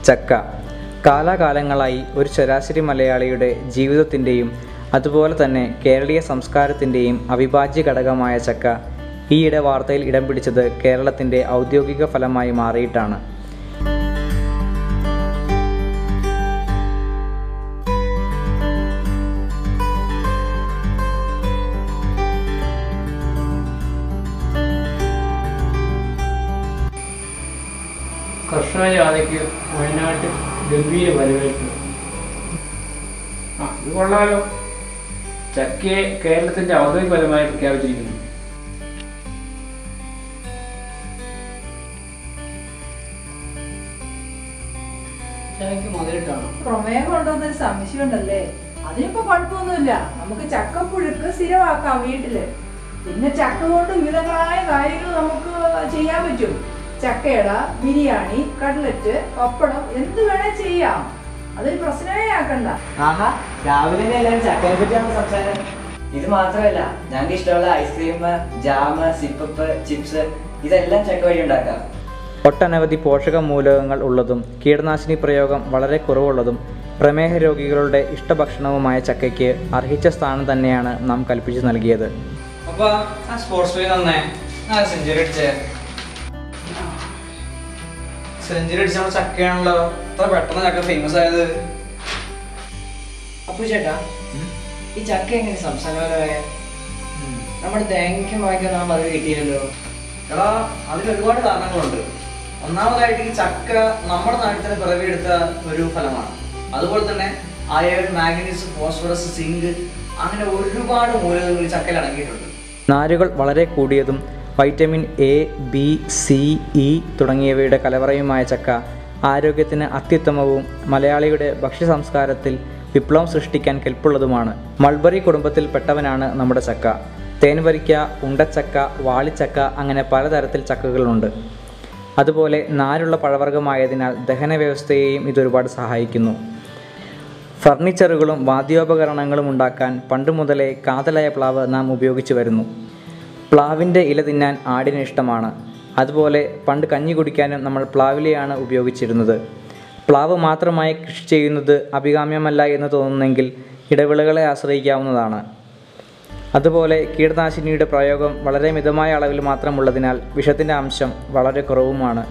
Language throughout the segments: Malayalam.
ചക്ക കാലാകാലങ്ങളായി ഒരു ശരാശരി മലയാളിയുടെ ജീവിതത്തിൻ്റെയും അതുപോലെ തന്നെ കേരളീയ സംസ്കാരത്തിൻ്റെയും അവിഭാജ്യ ഘടകമായ ചക്ക ഈയിടെ വാർത്തയിൽ ഇടം പിടിച്ചത് കേരളത്തിൻ്റെ ഔദ്യോഗിക ഫലമായി മാറിയിട്ടാണ് കർഷക ജാഥയ്ക്ക് വയനാട്ടിൽ ഗംഭീര വരവേൽപ്പ് ആ ഇത് കൊള്ളാലോ ചക്കയെ കേരളത്തിന്റെ ഔദ്യോഗിക ഫലമായി പ്രഖ്യാപിച്ചിരിക്കുന്നു ചായക്ക് മുതലിട്ടാണോ പ്രമേയം കൊണ്ടുവന്നൊരു സംശയമുണ്ടല്ലേ അതിനിപ്പോ കുഴപ്പമൊന്നുമില്ല നമുക്ക് ചക്കപ്പുഴുക്ക് സ്ഥിരമാക്കാം വീട്ടില് പിന്നെ ചക്ക കൊണ്ട് വിവിധങ്ങളായ കാര്യങ്ങൾ നമുക്ക് ചെയ്യാൻ പറ്റും ചക്കയട ബിരിയാണി കട്ലറ്റ് പപ്പടം എന്ത് വേണേ ചെയ്യാം അതൊരു പ്രശ്നമേ ആക്കണ്ട ആഹാ രാവിലെ തന്നെ എല്ലാവരും ചക്കയെ പറ്റിയാണ് സംസാരം ഇത് മാത്രമല്ല ഞങ്ങൾക്ക് ഇഷ്ടമുള്ള ഐസ്ക്രീം ജാമ് സിപ്പപ്പ് ചിപ്സ് ഇതെല്ലാം ചക്ക വഴി ഉണ്ടാക്കാം ഒട്ടനവധി പോഷക മൂലകങ്ങൾ ഉള്ളതും കീടനാശിനി പ്രയോഗം വളരെ കുറവുള്ളതും പ്രമേഹ രോഗികളുടെ ഇഷ്ടഭക്ഷണവുമായ ചക്കയ്ക്ക് അർഹിച്ച സ്ഥാനം തന്നെയാണ് നാം കൽപ്പിച്ചു നൽകിയത് അപ്പൊ ആ സ്പോർട്സ് ഡേ തന്നെ ആ സെഞ്ചുറി അടിച്ചേ സെഞ്ചുറി അടിച്ച നമ്മുടെ ചക്കയാണല്ലോ ഇത്ര പെട്ടെന്ന് ചക്ക ഫേമസ് ആയത് അപ്പു ചേട്ടാ ഈ ചക്ക എങ്ങനെ സംസ്ഥാനപരമായ നമ്മുടെ തേങ്ങയ്ക്കും വാങ്ങിക്കാൻ നാം അത് കിട്ടിയില്ലല്ലോ എടാ അതിന് ഒരുപാട് കാരണങ്ങളുണ്ട് ഒന്നാമതായിട്ട് ഈ ചക്ക നമ്മുടെ നാട്ടിൽ തന്നെ പിറവിയെടുത്ത ഒരു ഫലമാണ് അതുപോലെ തന്നെ അയൺ മാഗ്നീസ് ഫോസ്ഫറസ് സിങ്ക് അങ്ങനെ ഒരുപാട് മൂലകങ്ങൾ ഈ ചക്കയിൽ അടങ്ങിയിട്ടുണ്ട് നാരുകൾ വളരെ കൂടിയതും vitamin A B C E തുടങ്ങിയവയുടെ കലവറയുമായ ചക്ക ആരോഗ്യത്തിന് അത്യുത്തമവും മലയാളിയുടെ ഭക്ഷ്യ സംസ്കാരത്തിൽ വിപ്ലവം സൃഷ്ടിക്കാൻ കെൽപ്പുള്ളതുമാണ് മൾബറി കുടുംബത്തിൽപ്പെട്ടവനാണ് നമ്മുടെ ചക്ക തേൻവരിക്ക ഉണ്ടച്ചക്ക വാളിച്ചക്ക അങ്ങനെ പലതരത്തിൽ ചക്കകളുണ്ട് അതുപോലെ നാരുള്ള പഴവർഗ്ഗമായതിനാൽ ദഹന വ്യവസ്ഥയെയും ഇതൊരുപാട് സഹായിക്കുന്നു ഫർണിച്ചറുകളും വാദ്യോപകരണങ്ങളും ഉണ്ടാക്കാൻ പണ്ട് മുതലേ കാതലായ പ്ലാവ് നാം ഉപയോഗിച്ചു വരുന്നു പ്ലാവിൻ്റെ ഇല തിന്നാൻ ആടിന് ഇഷ്ടമാണ് അതുപോലെ പണ്ട് കഞ്ഞി കുടിക്കാനും നമ്മൾ പ്ലാവിലയാണ് ഉപയോഗിച്ചിരുന്നത് പ്ലാവ് മാത്രമായി കൃഷി ചെയ്യുന്നത് അഭികാമ്യമല്ല എന്ന് തോന്നുന്നെങ്കിൽ ഇടവിളകളെ ആശ്രയിക്കാവുന്നതാണ് അതുപോലെ കീടനാശിനിയുടെ പ്രയോഗം വളരെ മിതമായ അളവിൽ മാത്രമുള്ളതിനാൽ വിഷത്തിൻ്റെ അംശം വളരെ കുറവുമാണ്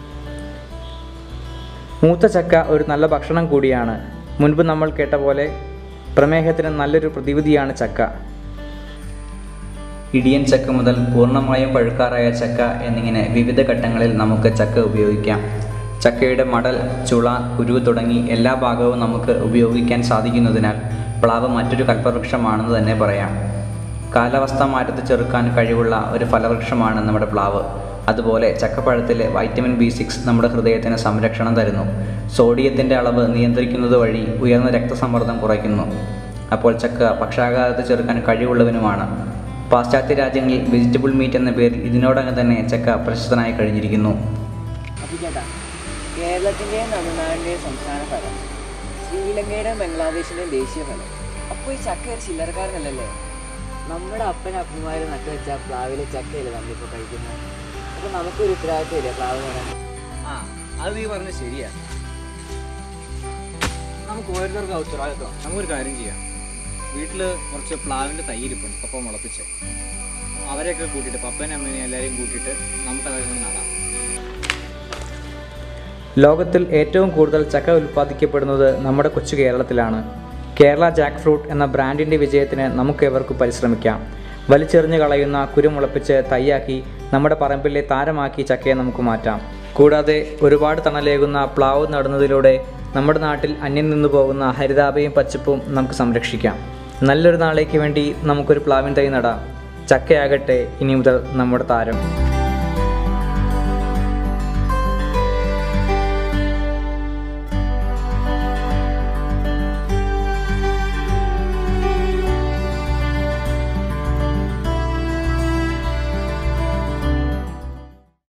മൂത്ത ചക്ക ഒരു നല്ല ഭക്ഷണം കൂടിയാണ് മുൻപ് നമ്മൾ കേട്ട പോലെ പ്രമേഹത്തിന് നല്ലൊരു പ്രതിവിധിയാണ് ചക്ക ഇടിയൻ ചക്ക മുതൽ പൂർണ്ണമായും പഴുക്കാറായ ചക്ക എന്നിങ്ങനെ വിവിധ ഘട്ടങ്ങളിൽ നമുക്ക് ചക്ക ഉപയോഗിക്കാം ചക്കയുടെ മടൽ ചുള കുരു തുടങ്ങി എല്ലാ ഭാഗവും നമുക്ക് ഉപയോഗിക്കാൻ സാധിക്കുന്നതിനാൽ പ്ലാവ് മറ്റൊരു കൽപ്പവൃക്ഷമാണെന്ന് തന്നെ പറയാം കാലാവസ്ഥാ മാറ്റത്തെ ചെറുക്കാൻ കഴിവുള്ള ഒരു ഫലവൃക്ഷമാണ് നമ്മുടെ പ്ലാവ് അതുപോലെ ചക്കപ്പഴത്തിലെ വൈറ്റമിൻ ബി സിക്സ് നമ്മുടെ ഹൃദയത്തിന് സംരക്ഷണം തരുന്നു സോഡിയത്തിൻ്റെ അളവ് നിയന്ത്രിക്കുന്നത് വഴി ഉയർന്ന രക്തസമ്മർദ്ദം കുറയ്ക്കുന്നു അപ്പോൾ ചക്ക പക്ഷാഘാതത്തെ ചെറുക്കാൻ കഴിവുള്ളവനുമാണ് പാശ്ചാത്യ രാജ്യങ്ങളിൽ വെജിറ്റബിൾ മീറ്റ് എന്ന പേരിൽ ഇതിനോടകം തന്നെ ചക്ക പ്രശസ്തനായി കഴിഞ്ഞിരിക്കുന്നു അപ്പു ചേട്ടാ കേരളത്തിന്റെയും തമിഴ്നാടിന്റെയും സംസ്ഥാന ഫലം ശ്രീലങ്കയുടെയും ബംഗ്ലാദേശിന്റെയും ദേശീയ ഫലം അപ്പോൾ ഈ ചക്ക ഒരു ചില്ലറക്കാരനല്ലല്ലേ നമ്മുടെ അപ്പൻ അപ്പന്മാര് നട്ടു വെച്ച പ്ലാവിലെ ചക്കയില്ലേ നമ്മളിപ്പോൾ കഴിക്കുന്നത് അപ്പോൾ നമുക്കൊരു ഉത്തരവാദിത്തമില്ലേ പ്ലാവ് നടാൻ ആ അത് നീ പറഞ്ഞത് ശരിയാ നമുക്ക് ഓരോരുത്തർക്കും ഉത്തരവാദിത്വം നമുക്കൊരു കാര്യം ചെയ്യാം വീട്ടിൽ കുറച്ച് പ്ലാവിൻ്റെ തൈരിപ്പുണ്ട് പപ്പ മുളപ്പിച്ച് അവരെയൊക്കെ കൂട്ടിയിട്ട് പപ്പനെ അമ്മേനെ എല്ലാവരെയും കൂട്ടിയിട്ട് നമുക്കതൊക്കെ ഒന്ന് നടാം ലോകത്തിൽ ഏറ്റവും കൂടുതൽ ചക്ക ഉൽപ്പാദിക്കപ്പെടുന്നത് നമ്മുടെ കൊച്ചു കേരളത്തിലാണ് കേരള ജാക്ക് ഫ്രൂട്ട് എന്ന ബ്രാൻഡിൻ്റെ വിജയത്തിന് നമുക്കേവർക്കും പരിശ്രമിക്കാം വലിച്ചെറിഞ്ഞു കളയുന്ന കുരുമുളപ്പിച്ച് തയ്യാക്കി നമ്മുടെ പറമ്പിലെ താരമാക്കി ചക്കയെ നമുക്ക് മാറ്റാം കൂടാതെ ഒരുപാട് തണലേകുന്ന പ്ലാവ് നടുന്നതിലൂടെ നമ്മുടെ നാട്ടിൽ അന്യം നിന്നു പോകുന്ന ഹരിതാപയും പച്ചപ്പും നമുക്ക് സംരക്ഷിക്കാം നല്ലൊരു നാളേക്ക് വേണ്ടി നമുക്കൊരു പ്ലാവിൻ തൈ നടാം ചക്കയാകട്ടെ ഇനി മുതൽ നമ്മുടെ താരം